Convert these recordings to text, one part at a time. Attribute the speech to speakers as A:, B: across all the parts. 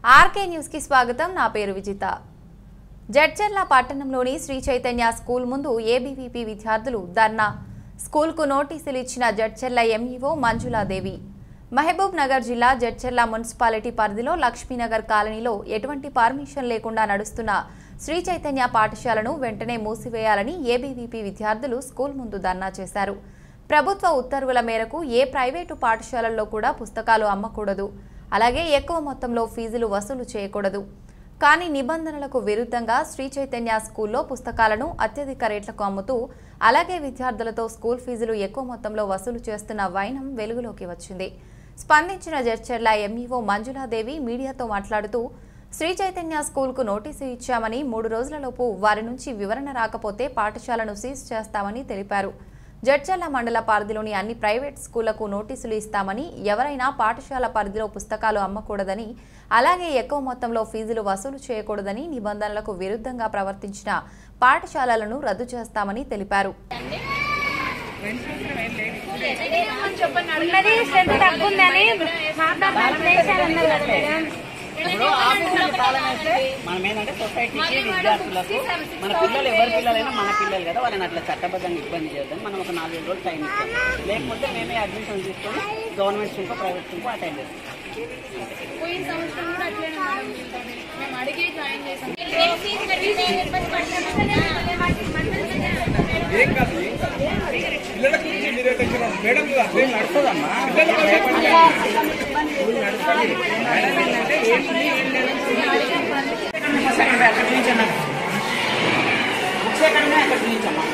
A: RK న్యూస్కి స్వాగతం నా పేరు విజిత జడ్చర్ల పట్టణంలోని శ్రీ చైతన్య స్కూల్ ముందు ఏబీవీపీ విద్యార్థులు ధర్నా స్కూల్కు నోటీసులు ఇచ్చిన జడ్చర్ల ఎంఈఓ మంజులాదేవి మహబూబ్ నగర్ జిల్లా జడ్చర్ల మున్సిపాలిటీ పరిధిలో లక్ష్మీనగర్ కాలనీలో ఎటువంటి పర్మిషన్ లేకుండా నడుస్తున్న శ్రీ చైతన్య పాఠశాలను వెంటనే మూసివేయాలని ఏబీవీపీ విద్యార్థులు స్కూల్ ముందు ధర్నా చేశారు ప్రభుత్వ ఉత్తర్వుల మేరకు ఏ ప్రైవేటు పాఠశాలల్లో కూడా పుస్తకాలు అమ్మకూడదు అలాగే ఎక్కువ మొత్తంలో ఫీజులు వసూలు చేయకూడదు కానీ నిబంధనలకు విరుద్ధంగా శ్రీ చైతన్య స్కూల్లో పుస్తకాలను అత్యధిక రేట్లకు అమ్ముతూ అలాగే విద్యార్థులతో స్కూల్ ఫీజులు ఎక్కువ మొత్తంలో వసూలు చేస్తున్న వైనం వెలుగులోకి వచ్చింది స్పందించిన జడ్చర్ల ఎంఈఓ మంజులాదేవి మీడియాతో మాట్లాడుతూ శ్రీ చైతన్య స్కూల్కు నోటీసు ఇచ్చామని మూడు రోజులలోపు వారి నుంచి వివరణ రాకపోతే పాఠశాలను సీజ్ చేస్తామని తెలిపారు జడ్చర్ల మండల పరిధిలోని అన్ని ప్రైవేట్ స్కూళ్లకు నోటీసులు ఇస్తామని ఎవరైనా పాఠశాల పరిధిలో పుస్తకాలు అమ్మకూడదని అలాగే ఎక్కువ మొత్తంలో ఫీజులు వసూలు చేయకూడదని నిబంధనలకు విరుద్ధంగా ప్రవర్తించిన పాఠశాలలను రద్దు చేస్తామని తెలిపారు
B: ఉన్నది స్ట్రెంత్ తక్కువ ఉందని మాట్లాడడానికి లేచారన్నారు కదా మేడం
C: ఇప్పుడు ఆఫీసులు తాళం వేస్తే మనం ఏంటంటే సొసైటీకి విద్యార్థులకు మన పిల్లలు ఎవరి పిల్లలైనా మన పిల్లలు కదా వాళ్ళని అట్లా చట్టబద్ధంగా ఇబ్బంది చేద్దాం మనం ఒక నాలుగైదు రోజులు టైం ఇస్తాం లేకపోతే మేమే అడ్మిషన్ తీసుకొని గవర్నమెంట్ స్కూల్కో ప్రైవేట్ స్కూల్కో అటెండ్ చేస్తాం
D: పోయిన సంవత్సరం కూడా అట్లనే మేడం వీళ్ళతోని. మేము అడిగి జాయిన్ చేసాం
E: ఏం కాదు ఏం కాదు పిల్లల గురించి మీరే టెన్షన్ అవ్వదు. మేడం కూడా అట్లేం నడుస్తుందమ్మా పిల్లల గురించి
C: మేడం ఏంటంటే ఏంటి ఏం లేదని బుక్స్ ఎక్కడ ఉన్నాయి? అక్కడ చూపించమ్మా బుక్స్ ఎక్కడ ఉన్నాయి? అక్కడ చూపించమ్మా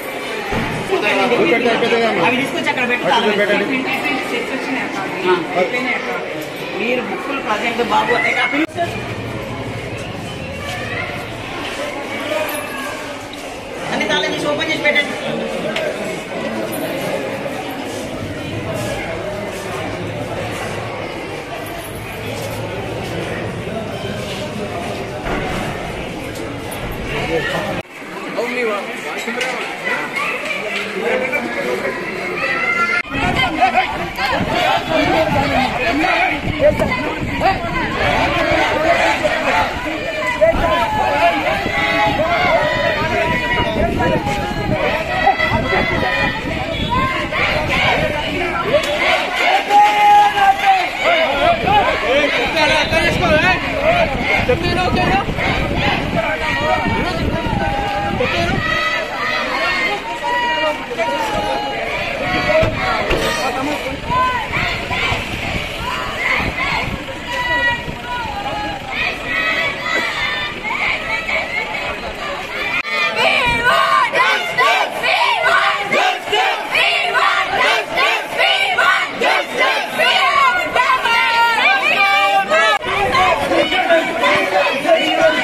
C: అవి తీసుకొచ్చి అక్కడ పెట్టి తాళం వేసుకోండి. ఆ. మీరు బుక్కులు ప్రజెంట్ బాబు అంటే కాపీ అన్ని తాళం తీసి ఓపెన్ చేసి పెట్టండి
B: We want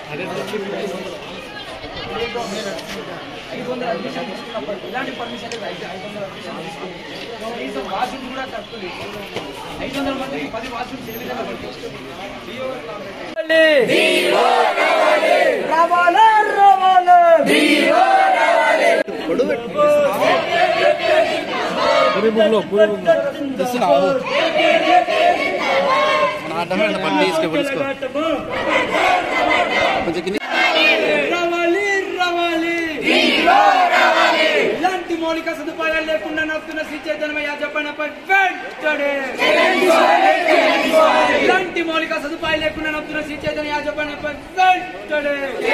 E: ఐదు వందల అడ్మిషన్ తీసుకున్నప్పుడు ఇలాంటి పర్మిషన్ లేదు ఐదు ఐదు వందల అడ్మిషన్ తీసుకుని కనీసం వాష్రూమ్ కూడా తక్కువ ఐదు వందల మందికి పది వాష్రూమ్స్ ఏ విధంగా రావాలా రావాలా రావాలి రావాలి ఇలాంటి మౌలిక సదుపాయాలు లేకుండా నడుస్తున్న శ్రీ చైతన్య యాజపనపై వెంటనే ఇలాంటి మౌలిక సదుపాయాలు లేకుండా నడుస్తున్న శ్రీ చైతన్య యాజపనపై వెంటనే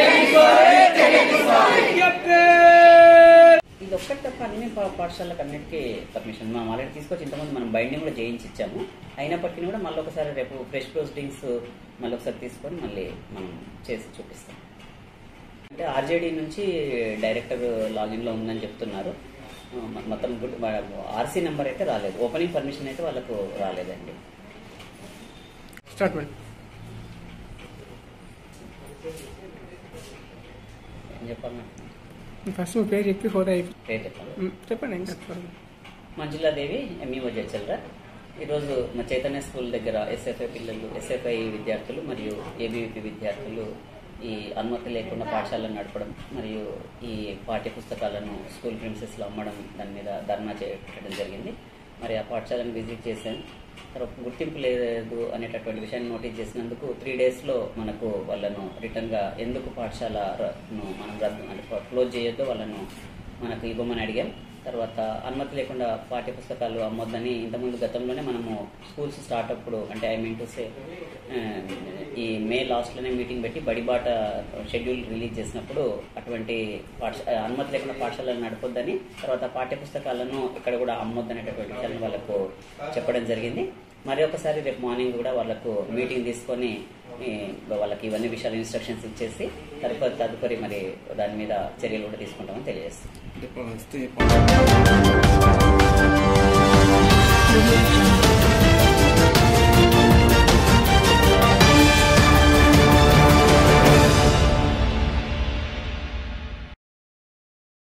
E: చెప్పే
C: ఇది ఒక్కటి తప్ప అన్ని పా- పాఠశాలకు అన్నిటికీ పర్మిషన్ మనం ఆల్రెడీ తీసుకొచ్చి ఇంతకుముందు మనం బైండింగ్ కూడా చేయించి ఇచ్చాము అయినప్పటికీ కూడా మళ్ళీ ఒకసారి రేపు ఫ్రెష్ ప్రొసీడింగ్స్ మళ్ళీ ఒకసారి తీసుకొని మళ్ళీ మనం చేసి చూపిస్తాం అంటే ఆర్జేడీ నుంచి డైరెక్టర్ లాగిన్లో ఉందని చెప్తున్నారు ఆ, మ- మొత్తం ఆర్సీ నెంబర్ అయితే రాలేదు ఓపెనింగ్ పర్మిషన్ అయితే వాళ్ళకు రాలేదండి
E: స్టార్ట్
C: ఏం చెప్పాలి
E: ఫస్ట్ మీ పేరు చెప్పి హోదా
C: పేరు చెప్పాలి
E: చెప్పండి ఇంకా చెప్పండి
C: మంజులాదేవి ఎంఈఓ జడ్చల్రా ఈరోజు మా చైతన్య స్కూల్ దగ్గర ఎస్ఎఫ్ఐ పిల్లలు ఎస్ఎఫ్ఐ విద్యార్థులు మరియు ఏబీవీపీ విద్యార్థులు ఈ అనుమతి లేకుండా పాఠశాలను నడపడం మరియు ఈ పాఠ్య పుస్తకాలను స్కూల్ ప్రిన్సెస్లో అమ్మడం దాని మీద ధర్నా చేయడం జరిగింది మరి ఆ పాఠశాలను విజిట్ చేశాను తర్వాత గుర్తింపు లేదు అనేటటువంటి విషయాన్ని నోటీస్ చేసినందుకు త్రీ డేస్లో మనకు వాళ్ళను రిటర్న్గా ఎందుకు పాఠశాలను మనం రద్దు అంటే క్లోజ్ చేయొద్దు వాళ్ళను మనకు ఇవ్వమని అడిగాం తర్వాత అనుమతి లేకుండా పాఠ్య పుస్తకాలు అమ్మొద్దని ఇంతకుముందు గతంలోనే మనము స్కూల్స్ స్టార్ట్ అప్పుడు అంటే ఐ మీన్ టు సే ఈ మే లాస్ట్లోనే మీటింగ్ పెట్టి బడిబాట షెడ్యూల్ రిలీజ్ చేసినప్పుడు అటువంటి పాఠశా అనుమతి లేకుండా పాఠశాలలు నడపొద్దని తర్వాత పాఠ్య పుస్తకాలను ఇక్కడ కూడా అమ్మొద్దనేటటువంటి విషయాన్ని వాళ్ళకు చెప్పడం జరిగింది మరి ఒకసారి రేపు మార్నింగ్ కూడా వాళ్ళకు మీటింగ్ తీసుకొని ఈ, వాళ్ళకి ఇవన్నీ విషయాలు ఇన్స్ట్రక్షన్స్ ఇచ్చేసి తదుపరి తదుపరి మరి దాని మీద చర్యలు కూడా తీసుకుంటామని తెలియజేస్తాం